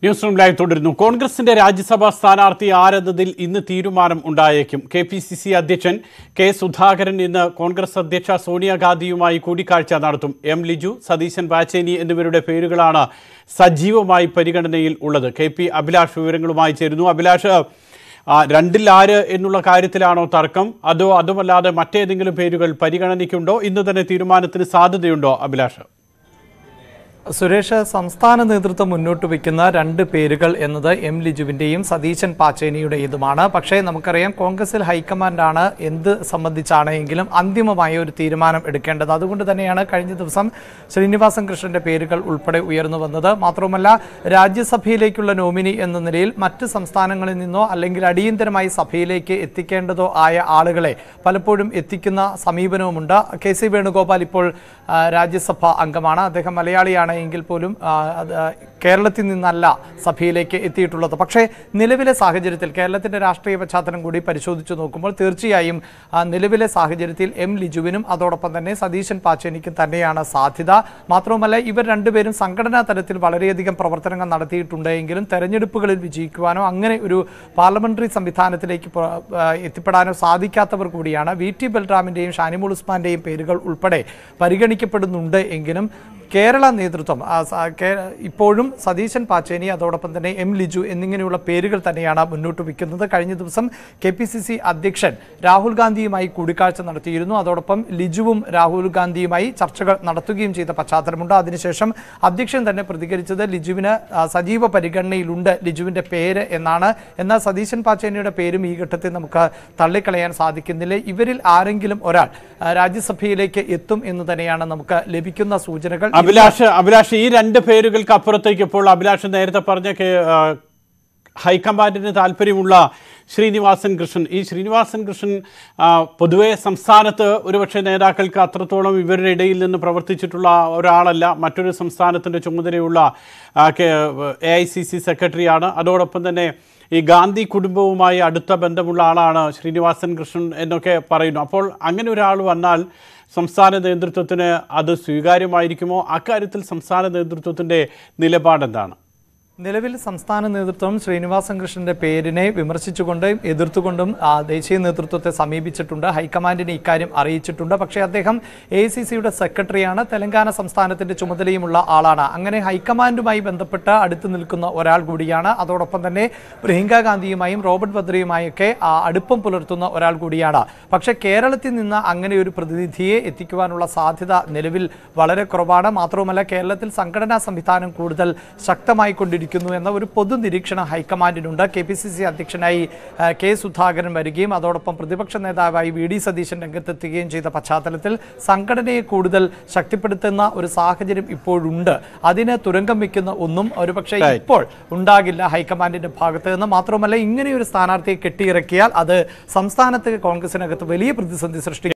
News room live തുടരുന്നു കോൺഗ്രസിന്റെ രാജ്യസഭാ സ്ഥാനാർത്ഥി ആരെന്നതിൽ ഇന്ന് തീരുമാനം ഉണ്ടായേക്കും കെ പി സി സി അധ്യക്ഷൻ കെ സുധാകരൻ ഇന്ന് കോൺഗ്രസ് അധ്യക്ഷ സോണിയാഗാന്ധിയുമായി കൂടിക്കാഴ്ച നടത്തും എം ലിജു സതീശൻ പാച്ചേനി എന്നിവരുടെ പേരുകളാണ് സജീവമായി പരിഗണനയിൽ ഉള്ളത് കെ പി അഭിലാഷ് വിവരങ്ങളുമായി ചേരുന്നു അഭിലാഷ് ആ, രണ്ടിൽ ആര് എന്നുള്ള കാര്യത്തിലാണോ തർക്കം അതോ അതുമല്ലാതെ മറ്റേതെങ്കിലും പേരുകൾ പരിഗണനയ്ക്കുണ്ടോ ഇന്ന് തന്നെ തീരുമാനത്തിന് സാധ്യതയുണ്ടോ അഭിലാഷ് സുരേഷ് സംസ്ഥാന നേതൃത്വം മുന്നോട്ട് വയ്ക്കുന്ന രണ്ട് പേരുകൾ എന്നത് എം ലിജുവിന്റെയും സതീശൻ പാച്ചേനിയുടേതുമാണ് പക്ഷേ നമുക്കറിയാം കോൺഗ്രസിൽ ഹൈക്കമാൻഡാണ് എന്ത് സംബന്ധിച്ചാണ് എങ്കിലും അന്തിമമായ ഒരു തീരുമാനം എടുക്കേണ്ടത് അതുകൊണ്ട് തന്നെയാണ് കഴിഞ്ഞ ദിവസം ശ്രീനിവാസൻ കൃഷ്ണന്റെ പേരുകൾ ഉൾപ്പെടെ ഉയർന്നു വന്നത് മാത്രമല്ല രാജ്യസഭയിലേക്കുള്ള നോമിനി എന്ന നിലയിൽ മറ്റ് സംസ്ഥാനങ്ങളിൽ നിന്നോ അല്ലെങ്കിൽ അടിയന്തരമായി സഭയിലേക്ക് എത്തിക്കേണ്ടതോ ആയ ആളുകളെ പലപ്പോഴും എത്തിക്കുന്ന സമീപനവുമുണ്ട് കെ സി വേണുഗോപാൽ ഇപ്പോൾ ആ, രാജ്യസഭ അംഗമാണ് അദ്ദേഹം മലയാളിയാണ് എങ്കിൽ പോലും ആ, അത് കേരളത്തിൽ നിന്നല്ല സഭയിലേക്ക് എത്തിയിട്ടുള്ളത് പക്ഷേ നിലവിലെ സാഹചര്യത്തിൽ കേരളത്തിന്റെ രാഷ്ട്രീയ പശ്ചാത്തലം കൂടി പരിശോധിച്ചു നോക്കുമ്പോൾ തീർച്ചയായും ആ, നിലവിലെ സാഹചര്യത്തിൽ എം ലിജുവിനും അതോടൊപ്പം തന്നെ സതീശൻ പാച്ചേനിക്കും തന്നെയാണ് സാധ്യത മാത്രവുമല്ല ഇവർ രണ്ടുപേരും സംഘടനാ തലത്തിൽ വളരെയധികം പ്രവർത്തനങ്ങൾ നടത്തിയിട്ടുണ്ട് എങ്കിലും തെരഞ്ഞെടുപ്പുകളിൽ വിജയിക്കുവാനോ അങ്ങനെ ഒരു പാർലമെന്ററി സംവിധാനത്തിലേക്ക് പ്ര- ആ, എത്തിപ്പെടാനോ സാധിക്കാത്തവർ കൂടിയാണ് വി ടി ബൽറാമിന്റെയും ഷാനിമുൾ ഉസ്മാന്റെയും പേരുകൾ ഉൾപ്പെടെ പരിഗണിക്കപ്പെടുന്നുണ്ട് എങ്കിലും കേരള നേതൃത്വം ആ, സ- കേ- ഇപ്പോഴും സതീശൻ പാച്ചേനി അതോടൊപ്പം തന്നെ എം ലിജു എന്നിങ്ങനെയുള്ള പേരുകൾ തന്നെയാണ് മുന്നോട്ട് വയ്ക്കുന്നത് കഴിഞ്ഞ ദിവസം കെ പി സി സി അധ്യക്ഷൻ രാഹുൽ ഗാന്ധിയുമായി കൂടിക്കാഴ്ച നടത്തിയിരുന്നു അതോടൊപ്പം ലിജുവും രാഹുൽ ഗാന്ധിയുമായി ചർച്ചകൾ നടത്തുകയും ചെയ്ത പശ്ചാത്തലമുണ്ട് അതിനുശേഷം അധ്യക്ഷൻ തന്നെ പ്രതികരിച്ചത് ലിജുവിന് ആ, സജീവ പരിഗണനയിലുണ്ട് ലിജുവിന്റെ പേര് എന്നാണ് എന്നാൽ സതീശൻ പാച്ചേനിയുടെ പേരും ഈ ഘട്ടത്തിൽ നമുക്ക് തള്ളിക്കളയാൻ സാധിക്കുന്നില്ല ഇവരിൽ ആരെങ്കിലും ഒരാൾ ആ, രാജ്യസഭയിലേക്ക് എത്തും എന്ന് തന്നെയാണ് നമുക്ക് ലഭിക്കുന്ന സൂചനകൾ അഭിലാഷ് അഭിലാഷ് ഈ രണ്ട് പേരുകൾക്ക് അപ്പുറത്തേക്ക് ഇപ്പോൾ അഭിലാഷ് നേരത്തെ പറഞ്ഞ കേ- ആ, ഹൈക്കമാൻഡിന് താല്പര്യമുള്ള ശ്രീനിവാസൻ കൃഷ്ണൻ ഈ ശ്രീനിവാസൻ കൃഷ്ണൻ ആ, പൊതുവെ സംസ്ഥാനത്ത് ഒരുപക്ഷെ നേതാക്കൾക്ക് അത്രത്തോളം ഇവരുടെ ഇടയിൽ നിന്ന് പ്രവർത്തിച്ചിട്ടുള്ള ഒരാളല്ല മറ്റൊരു സംസ്ഥാനത്തിൻ്റെ ചുമതലയുള്ള എ ഐ സി സി സെക്രട്ടറിയാണ് അതോടൊപ്പം തന്നെ ഈ ഗാന്ധി കുടുംബവുമായി അടുത്ത ബന്ധമുള്ള ആളാണ് ശ്രീനിവാസൻ കൃഷ്ണൻ എന്നൊക്കെ പറയുന്നു അപ്പോൾ അങ്ങനെ ഒരാൾ വന്നാൽ സംസ്ഥാന നേതൃത്വത്തിന് അത് സ്വീകാര്യമായിരിക്കുമോ അക്കാര്യത്തിൽ സംസ്ഥാന നേതൃത്വത്തിൻ്റെ നിലപാടെന്താണ് നിലവിൽ സംസ്ഥാന നേതൃത്വം ശ്രീനിവാസൻ കൃഷ്ണന്റെ പേരിനെ വിമർശിച്ചുകൊണ്ടും എതിർത്തുകൊണ്ടും ആ, ദേശീയ നേതൃത്വത്തെ സമീപിച്ചിട്ടുണ്ട് ഹൈക്കമാൻഡിനെ ഇക്കാര്യം അറിയിച്ചിട്ടുണ്ട് പക്ഷേ അദ്ദേഹം എ സി സിയുടെ സെക്രട്ടറിയാണ് തെലങ്കാന സംസ്ഥാനത്തിന്റെ ചുമതലയുമുള്ള ആളാണ് അങ്ങനെ ഹൈക്കമാൻഡുമായി ബന്ധപ്പെട്ട് അടുത്ത് നിൽക്കുന്ന ഒരാൾ കൂടിയാണ് അതോടൊപ്പം തന്നെ പ്രിയങ്ക ഗാന്ധിയുമായും റോബർട്ട് വദ്രയുമായൊക്കെ ആ, അടുപ്പം പുലർത്തുന്ന ഒരാൾ കൂടിയാണ് പക്ഷേ കേരളത്തിൽ നിന്ന് അങ്ങനെ ഒരു പ്രതിനിധിയെ എത്തിക്കുവാനുള്ള സാധ്യത നിലവിൽ വളരെ കുറവാണ് മാത്രവുമല്ല കേരളത്തിൽ സംഘടനാ സംവിധാനം കൂടുതൽ ശക്തമായി കൊണ്ടിരിക്കുന്നു എന്ന ഒരു പൊതു നിരീക്ഷണം ഹൈക്കമാൻഡിനുണ്ട് കെ പി സി സി അധ്യക്ഷനായി ആ, കെ സുധാകരൻ വരികയും അതോടൊപ്പം പ്രതിപക്ഷ നേതാവായി വി ഡി സതീശൻ രംഗത്തെത്തുകയും ചെയ്ത പശ്ചാത്തലത്തിൽ സംഘടനയെ കൂടുതൽ ശക്തിപ്പെടുത്തുന്ന ഒരു സാഹചര്യം ഇപ്പോഴുണ്ട് അതിന് തുരങ്കം വെക്കുന്ന ഒന്നും ഒരുപക്ഷെ Right. ഇപ്പോൾ ഉണ്ടാകില്ല ഹൈക്കമാൻഡിന്റെ ഭാഗത്ത് നിന്ന് മാത്രമല്ല ഇങ്ങനെ ഒരു സ്ഥാനാർത്ഥിയെ കെട്ടിയിറക്കിയാൽ അത് സംസ്ഥാനത്ത് കോൺഗ്രസിനകത്ത് വലിയ പ്രതിസന്ധി സൃഷ്ടിക്കും